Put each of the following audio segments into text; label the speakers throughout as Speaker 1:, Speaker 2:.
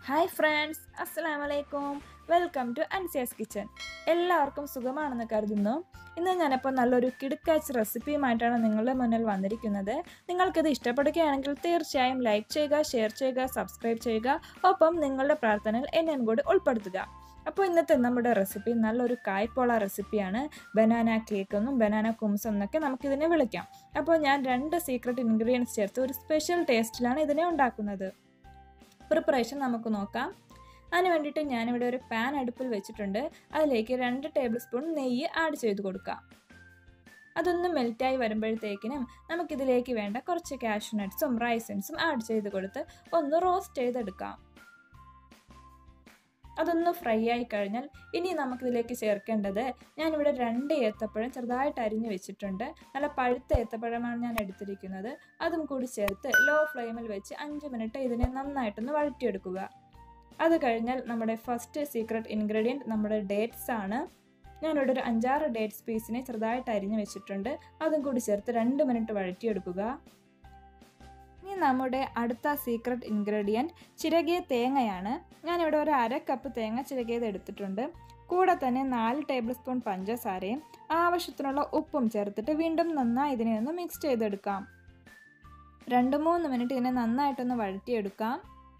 Speaker 1: hi friends അസ്സലാം വലൈക്കും welcome to അൻസിയാസ് kitchen എല്ലാവർക്കും സുഖമാണെന്ന് കരുതുന്നു ഇന്ന് ഞാനപ്പോൾ നല്ലൊരു കിടുക്കാച്ച് റെസിപ്പിയുമായിട്ടാണ് നിങ്ങളുടെ മുന്നിൽ വന്നിരിക്കുന്നത് നിങ്ങൾക്കിത് ഇഷ്ടപ്പെടുകയാണെങ്കിൽ തീർച്ചയായും ലൈക്ക് ചെയ്യുക ഷെയർ ചെയ്യുക സബ്സ്ക്രൈബ് ചെയ്യുക ഒപ്പം നിങ്ങളുടെ പ്രാർത്ഥനയിൽ എന്നെയും കൂടി ഉൾപ്പെടുത്തുക അപ്പോൾ ഇന്നത്തെ നമ്മുടെ റെസിപ്പി നല്ലൊരു കായ്പോള റെസിപ്പിയാണ് ബനാന കേക്ക് എന്നും ബനാന കുംസ് എന്നൊക്കെ നമുക്കിതിനെ വിളിക്കാം അപ്പോൾ ഞാൻ രണ്ട് സീക്രട്ട് ഇൻഗ്രീഡിയൻസ് ചേർത്ത് ഒരു സ്പെഷ്യൽ ടേസ്റ്റിലാണ് ഇതിനെ ഉണ്ടാക്കുന്നത് പ്രിപ്പറേഷൻ നമുക്ക് നോക്കാം അതിന് വേണ്ടിയിട്ട് ഞാനിവിടെ ഒരു പാൻ അടുപ്പിൽ വെച്ചിട്ടുണ്ട് അതിലേക്ക് രണ്ട് ടേബിൾ സ്പൂൺ നെയ്യ് ആഡ് ചെയ്ത് കൊടുക്കാം അതൊന്ന് മെൽറ്റായി വരുമ്പോഴത്തേക്കിനും നമുക്കിതിലേക്ക് വേണ്ട കുറച്ച് കാഷ്യൂ നട്ട്സും റൈസൻസും ആഡ് ചെയ്ത് കൊടുത്ത് ഒന്ന് റോസ്റ്റ് ചെയ്തെടുക്കാം അതൊന്ന് ഫ്രൈ ആയി കഴിഞ്ഞാൽ ഇനി നമുക്കിതിലേക്ക് ചേർക്കേണ്ടത് ഞാനിവിടെ രണ്ട് ഏത്തപ്പഴം ചെറുതായിട്ട് അരിഞ്ഞു വെച്ചിട്ടുണ്ട് നല്ല പഴുത്ത ഏത്തപ്പഴമാണ് ഞാൻ എടുത്തിരിക്കുന്നത് അതും കൂടി ചേർത്ത് ലോ ഫ്ലെയിമിൽ വെച്ച് അഞ്ച് മിനിറ്റ് ഇതിനെ നന്നായിട്ടൊന്ന് വഴറ്റിയെടുക്കുക അത് കഴിഞ്ഞാൽ നമ്മുടെ ഫസ്റ്റ് സീക്രട്ട് ഇൻഗ്രീഡിയൻറ്റ് നമ്മുടെ ഡേറ്റ്സ് ആണ് ഞാനിവിടെ ഒരു അഞ്ചാറ് ഡേറ്റ്സ് പീസിനെ ചെറുതായിട്ട് അരിഞ്ഞു വെച്ചിട്ടുണ്ട് അതും കൂടി ചേർത്ത് രണ്ട് മിനിറ്റ് വഴറ്റിയെടുക്കുക ഇനി നമ്മുടെ അടുത്ത സീക്രട്ട് ഇൻഗ്രീഡിയൻറ്റ് ചിരകിയ തേങ്ങയാണ് ഞാനിവിടെ ഒരു അര കപ്പ് തേങ്ങ ചിരകിയത് എടുത്തിട്ടുണ്ട് കൂടെ തന്നെ നാല് ടേബിൾ സ്പൂൺ പഞ്ചസാരയും ആവശ്യത്തിനുള്ള ഉപ്പും ചേർത്തിട്ട് വീണ്ടും നന്നായി ഇതിനെ ഒന്ന് മിക്സ് ചെയ്തെടുക്കാം രണ്ട് മൂന്ന് മിനിറ്റ് ഇതിനെ നന്നായിട്ടൊന്ന് വഴറ്റിയെടുക്കാം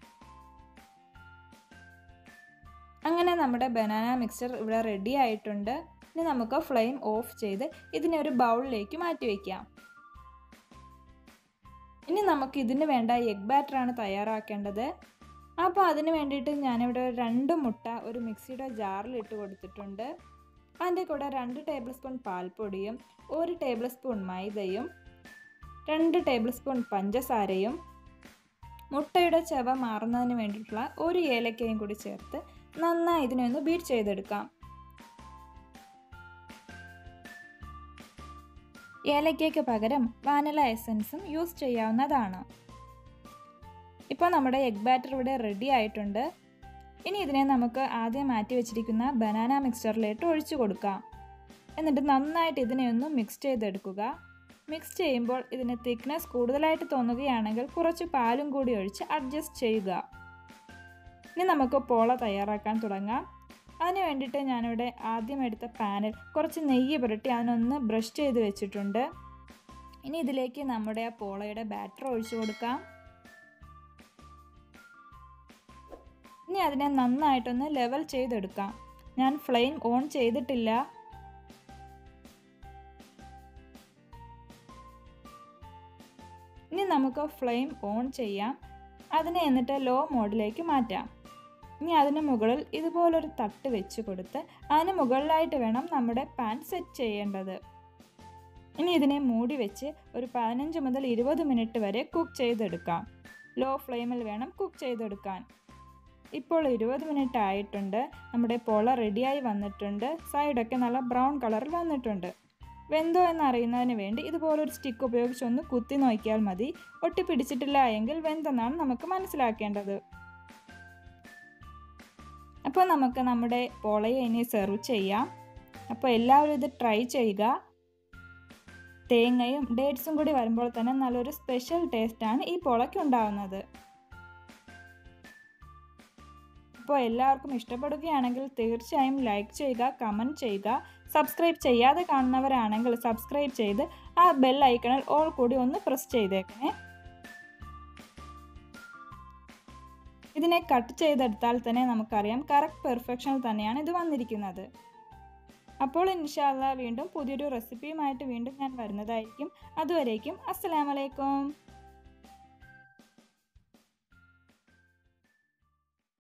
Speaker 1: അങ്ങനെ നമ്മുടെ ബനാന മിക്സ്ചർ ഇവിടെ റെഡി ആയിട്ടുണ്ട് ഇനി നമുക്ക് ഫ്ലെയിം ഓഫ് ചെയ്ത് ഇതിനെ ഒരു ബൗളിലേക്ക് മാറ്റി വയ്ക്കാം ഇനി നമുക്ക് ഇതിന് വേണ്ട എഗ് ബാറ്ററാണ് തയ്യാറാക്കേണ്ടത് അപ്പോൾ അതിന് വേണ്ടിയിട്ട് ഞാനിവിടെ രണ്ട് മുട്ട ഒരു മിക്സിയുടെ ജാറിൽ ഇട്ട് കൊടുത്തിട്ടുണ്ട് അതിൻ്റെ കൂടെ രണ്ട് ടേബിൾ സ്പൂൺ പാൽപ്പൊടിയും ഒരു ടേബിൾ സ്പൂൺ മൈദയും രണ്ട് ടേബിൾ സ്പൂൺ പഞ്ചസാരയും മുട്ടയുടെ ചെവ മാറുന്നതിന് വേണ്ടിയിട്ടുള്ള ഒരു ഏലക്കയും കൂടി ചേർത്ത് നന്നായി ഇതിനെ ഒന്ന് ബീറ്റ് ചെയ്തെടുക്കാം ഏലക്കയ്ക്ക് പകരം വാനില എസൻസും യൂസ് ചെയ്യാവുന്നതാണ് ഇപ്പോൾ നമ്മുടെ എഗ് ബാറ്റർ ഇവിടെ റെഡി ആയിട്ടുണ്ട് ഇനി ഇതിനെ നമുക്ക് ആദ്യം മാറ്റി വെച്ചിരിക്കുന്ന ബനാന മിക്സ്ചറിലേക്ക് ഒഴിച്ചു കൊടുക്കാം എന്നിട്ട് നന്നായിട്ട് ഇതിനെ ഒന്ന് മിക്സ് ചെയ്തെടുക്കുക മിക്സ് ചെയ്യുമ്പോൾ ഇതിന് തിക്നെസ് കൂടുതലായിട്ട് തോന്നുകയാണെങ്കിൽ കുറച്ച് പാലും കൂടി ഒഴിച്ച് അഡ്ജസ്റ്റ് ചെയ്യുക ഇനി നമുക്ക് പോള തയ്യാറാക്കാൻ തുടങ്ങാം അതിന് വേണ്ടിയിട്ട് ഞാനിവിടെ ആദ്യം എടുത്ത പാനിൽ കുറച്ച് നെയ്യ് പുരട്ടി അതിനൊന്ന് ബ്രഷ് ചെയ്ത് വെച്ചിട്ടുണ്ട് ഇനി ഇതിലേക്ക് നമ്മുടെ ആ പോളയുടെ ബാറ്റർ ഒഴിച്ചു കൊടുക്കാം ഇനി അതിനെ നന്നായിട്ടൊന്ന് ലെവൽ ചെയ്തെടുക്കാം ഞാൻ ഫ്ലെയിം ഓൺ ചെയ്തിട്ടില്ല ഇനി നമുക്ക് ഫ്ലെയിം ഓൺ ചെയ്യാം അതിനെ എന്നിട്ട് ലോ മോഡിലേക്ക് മാറ്റാം ഇനി അതിന് മുകളിൽ ഇതുപോലൊരു തട്ട് വെച്ച് കൊടുത്ത് അതിന് മുകളിലായിട്ട് വേണം നമ്മുടെ പാൻ സെറ്റ് ചെയ്യേണ്ടത് ഇനി ഇതിനെ മൂടി വെച്ച് ഒരു പതിനഞ്ച് മുതൽ ഇരുപത് മിനിറ്റ് വരെ കുക്ക് ചെയ്തെടുക്കാം ലോ ഫ്ലെയിമിൽ വേണം കുക്ക് ചെയ്തെടുക്കാൻ ഇപ്പോൾ ഇരുപത് മിനിറ്റ് ആയിട്ടുണ്ട് നമ്മുടെ പൊള റെഡിയായി വന്നിട്ടുണ്ട് സൈഡൊക്കെ നല്ല ബ്രൗൺ കളറിൽ വന്നിട്ടുണ്ട് വെന്തോ എന്നറിയുന്നതിന് വേണ്ടി ഇതുപോലൊരു സ്റ്റിക്ക് ഉപയോഗിച്ച് ഒന്ന് കുത്തി നോക്കിയാൽ മതി ഒട്ടി പിടിച്ചിട്ടില്ല എങ്കിൽ വെന്തെന്നാണ് നമുക്ക് മനസ്സിലാക്കേണ്ടത് അപ്പോൾ നമുക്ക് നമ്മുടെ പൊളയെ ഇനി സെർവ് ചെയ്യാം അപ്പോൾ എല്ലാവരും ഇത് ട്രൈ ചെയ്യുക തേങ്ങയും ഡേറ്റ്സും കൂടി വരുമ്പോൾ തന്നെ നല്ലൊരു സ്പെഷ്യൽ ടേസ്റ്റാണ് ഈ പൊളയ്ക്ക് ഉണ്ടാകുന്നത് അപ്പോൾ എല്ലാവർക്കും ഇഷ്ടപ്പെടുകയാണെങ്കിൽ തീർച്ചയായും ലൈക്ക് ചെയ്യുക കമൻറ്റ് ചെയ്യുക സബ്സ്ക്രൈബ് ചെയ്യാതെ കാണുന്നവരാണെങ്കിൽ സബ്സ്ക്രൈബ് ചെയ്ത് ആ ബെൽ ഐക്കണിൽ ഓൾ കൂടി ഒന്ന് പ്രസ് ചെയ്തേക്കണേ ഇതിനെ കട്ട് ചെയ്തെടുത്താൽ തന്നെ നമുക്കറിയാം കറക്റ്റ് പെർഫെക്ഷനിൽ തന്നെയാണ് ഇത് വന്നിരിക്കുന്നത് അപ്പോൾ ഇൻഷാല്ല വീണ്ടും പുതിയൊരു റെസിപ്പിയുമായിട്ട് വീണ്ടും ഞാൻ വരുന്നതായിരിക്കും അതുവരേക്കും അസ്സലാമലൈക്കും